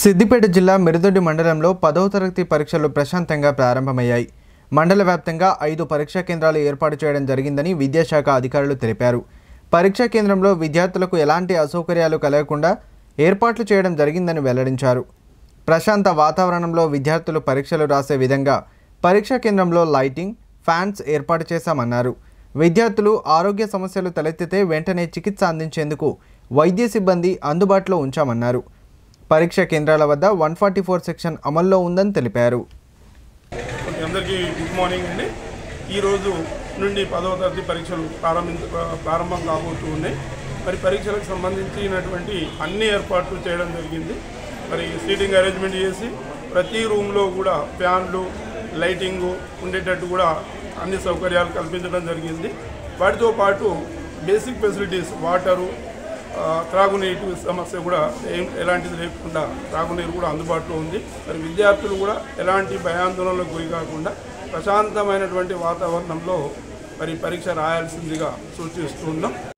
సిద్దిపేట జిల్లా మిరుదొడ్డి మండలంలో పదవ తరగతి పరీక్షలు ప్రశాంతంగా ప్రారంభమయ్యాయి మండల వ్యాప్తంగా ఐదు పరీక్షా కేంద్రాలు ఏర్పాటు చేయడం జరిగిందని విద్యాశాఖ అధికారులు తెలిపారు పరీక్షా కేంద్రంలో విద్యార్థులకు ఎలాంటి అసౌకర్యాలు కలగకుండా ఏర్పాట్లు చేయడం జరిగిందని వెల్లడించారు ప్రశాంత వాతావరణంలో విద్యార్థులు పరీక్షలు రాసే విధంగా పరీక్షా కేంద్రంలో లైటింగ్ ఫ్యాన్స్ ఏర్పాటు చేశామన్నారు విద్యార్థులు ఆరోగ్య సమస్యలు తలెత్తితే వెంటనే చికిత్స అందించేందుకు వైద్య సిబ్బంది అందుబాటులో ఉంచామన్నారు పరీక్షా కేంద్రాల వద్ద వన్ ఫార్టీ ఫోర్ సెక్షన్ అమల్లో ఉందని తెలిపారు ఓకే, అందరికీ గుడ్ మార్నింగ్ అండి ఈరోజు నుండి పదవ తరగతి పరీక్షలు ప్రారంభించ ప్రారంభం కాబోతూ ఉన్నాయి మరి పరీక్షలకు సంబంధించినటువంటి అన్ని ఏర్పాట్లు చేయడం జరిగింది మరి సీటింగ్ అరేంజ్మెంట్ చేసి ప్రతి రూమ్లో కూడా ఫ్యాన్లు లైటింగు ఉండేటట్టు కూడా అన్ని సౌకర్యాలు కల్పించడం జరిగింది వాటితో పాటు బేసిక్ ఫెసిలిటీస్ వాటరు ఆ, త్రాగునీటి సమస్య కూడా ఏం ఎలాంటిది లేకుండా త్రాగునీరు కూడా అందుబాటులో ఉంది మరి విద్యార్థులు కూడా ఎలాంటి భయాందోళనలకు గురి కాకుండా ప్రశాంతమైనటువంటి వాతావరణంలో మరి పరీక్ష రాయాల్సిందిగా సూచిస్తున్నాం